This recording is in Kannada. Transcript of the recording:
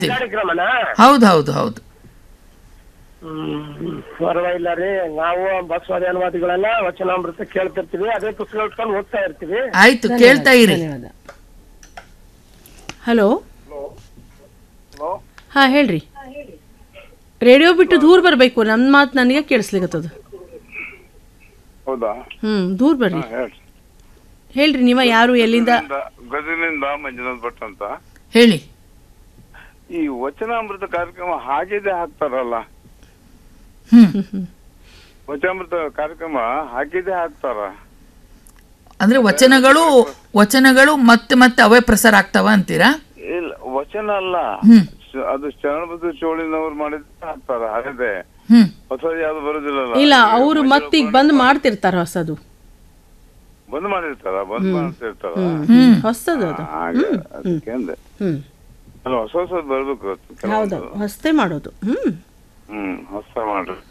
ಕಾರ್ಯಕ್ರಮನ ಹೌದು ಹೌದು ಹೌದು ಹ್ಮ್ ಪರವಾಗಿಲ್ಲ ರೀ ನಾವು ಬಸವಾದಿ ಅನುವಾದಿಗಳೆಲ್ಲ ವಚನಾಮೃತ ಕೇಳ್ತಿರ್ತೀವಿ ಅದೇ ಪುಸ್ತಕ ಇಟ್ಕೊಂಡು ಓದ್ತಾ ಇರ್ತೀವಿ ಆಯ್ತು ಕೇಳ್ತಾ ಇರಿ ಧನ್ಯವಾದ ಹಲೋ ಹಾ ಹೇಳ್ರಿ ರೇಡಿಯೋ ಬಿಟ್ಟು ದೂರ ಬರಬೇಕು ನನ್ನ ಮಾತು ನನಗೆ ಕೇಳಿಸ್ಲಿಕ್ಕತ್ತದ ಹೌದಾ ಹ್ಮ್ ದೂರ ಬರ್ರಿ ಹೇಳ್ರಿ ಹೇಳ್ರಿ ನೀವ ಯಾರು ಎಲ್ಲಿಂದ ಗದಗಿನಿಂದ ಮಂಜುನಾಥ್ ಭಟ್ ಅಂತ ಹೇಳಿ ಈ ವಚನಾಮೃತ ಕಾರ್ಯಕ್ರಮ ಹಾಗಿದೆ ಹಾಕ್ತಾರಲ್ಲ ಹ್ಮ್ ವಚನಾಮೃತ ಕಾರ್ಯಕ್ರಮ ಹಾಕಿದೆ ಹಾಕ್ತಾರ ಅಂದ್ರೆ ವಚನಗಳು ವಚನಗಳು ಮತ್ತೆ ಮತ್ತೆ ಅವೇ ಪ್ರಸಾರ ಆಗ್ತಾವ ಅಂತೀರಾ ಇಲ್ಲ ವಚನ ಅಲ್ಲ ಹ್ಮ್ ಶ- ಅದು ಶರಣಬದ್ಧ ಚೋಳಿನವ್ರು ಮಾಡಿದ್ರೆ ಹಾಕ್ತಾರ ಹಾಗದೆ ಹ್ಮ್ ಹೊಸದು ಯಾವ್ದು ಬರುದಿಲ್ಲಲ್ಲ ಇಲ್ಲ ಅವರು ಮತ್ತೀಗ ಬಂದ್ ಮಾಡ್ತಿರ್ತಾರ ಹೊಸದು ಬಂದ್ ಮಾಡಿರ್ತಾರ ಬಂದ್ ಮಾಡ್ತಿರ್ತಾರ ಹ್ಮ್ ಹೊಸದು ಅದು ಹಾಗೆ ಅದಕ್ಕೆ ಅಂದೆ ಹ್ಮ್ ಅಲ್ಲ ಹೊಸ ಹೊಸದ್ ಬರ್ಬೇಕು ಹೌದು ಹೊಸದೇ ಮಾಡೋದು ಹ್ಮ್ ಹ್ಮ್ ಹೊಸ ಮಾಡ್ರಿ